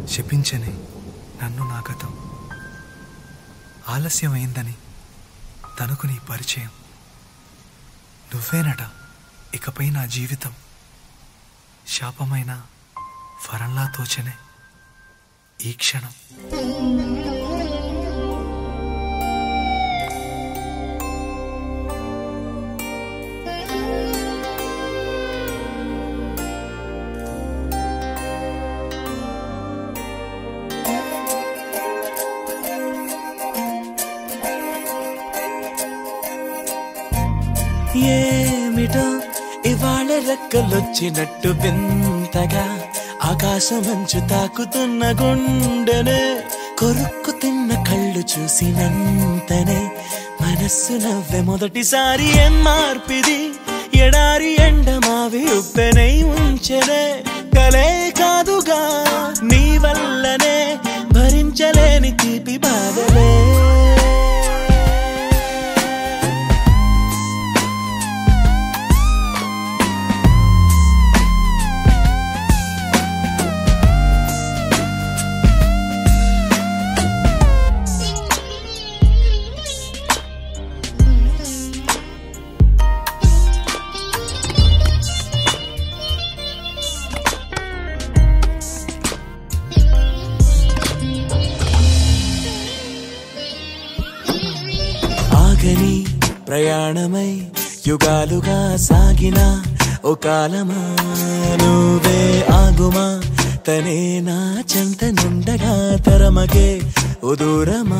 శపించని నన్ను నా గతం ఆలస్యమైందని తనకు నీ పరిచయం నువ్వేనట ఇకపై నా జీవితం శాపమైన వరంలా తోచనే ఈ క్షణం ఏమిటో ఇవాళ రెక్కలొచ్చినట్టు వింతగా ఆకాశమంచు తాకుతున్న గుండెనే కొరుక్కు తిన్న కళ్ళు చూసినంతనే మనస్సు నవ్వె మొదటిసారి ఏం మార్పిది ఎడారి ఎండ మావి ఉప్పెనై ఉంచెనే కలే కాదుగా నీ వల్లనే భరించలేని తీపి బాధలే ఆగని ప్రయాణమై యుగాలుగా సాగిన ఓ కాలమా నువ్వే ఆగుమా తనే నా చెంత నుండగా తరమగే ఓ దూరమా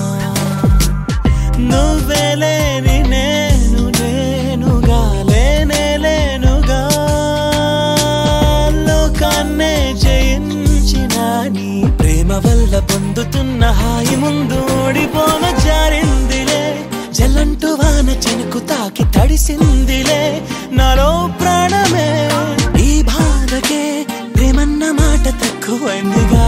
నువ్వే లేని నేను నేనుగా లేనే లేనుగా లోకాన్నే జయించిన నీ ప్రేమ వల్ల పొందుతున్న హాయి ముందు ఓడిపోన జారిందిలే జల్లంటూ వాన చెనుకు తాకి తడిసిందిలే నాలో ప్రాణమే ఈ బాధకే ప్రేమన్న మాట తక్కువైందిగా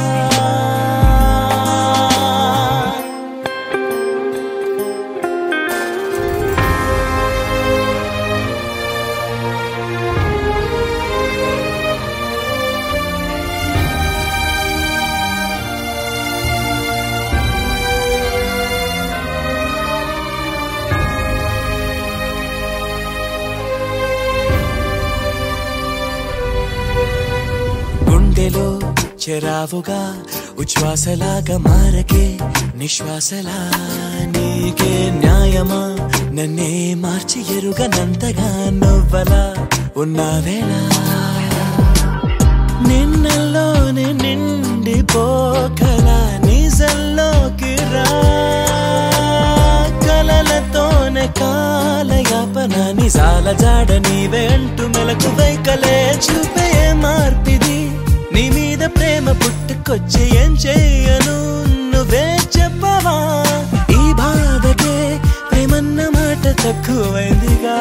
గుండెలో చెరావుగా ఉచ్ఛ్వాసలాగా మారకే నిశ్వాసలా నీకే న్యాయమా నన్నే మార్చి ఎరుగనంతగా నువ్వలా ఉన్నావేలా నిన్నలోనే నిండిపోకలా నిజల్లోకి రా కలలతోనే కాలయాపన నిజాల జాడ నీవే అంటూ మెలకు వైకలే చూపే మార్పిది నీ మీద ప్రేమ పుట్టుకొచ్చి ఏం చెయ్యను నువ్వే చెప్పవా ఈ బాధకే ప్రేమన్న మాట తక్కువైందిగా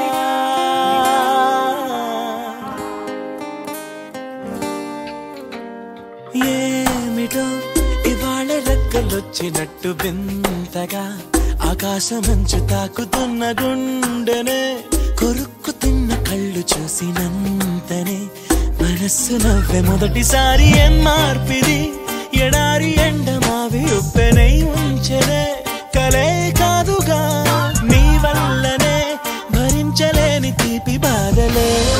ఏమిటో ఇవాళ రెక్కలొచ్చినట్టు వింతగా ఆకాశమంచు తాకుతున్న గుండెనే కొరుక్కు తిన్న కళ్ళు చూసినంతనే మనస్సు నవ్వె మొదటిసారి ఏం మార్పిది ఎడారి ఎండ మావి ఉప్పెనై ఉంచెనే కలే కాదుగా నీ వల్లనే భరించలేని తీపి బాధలే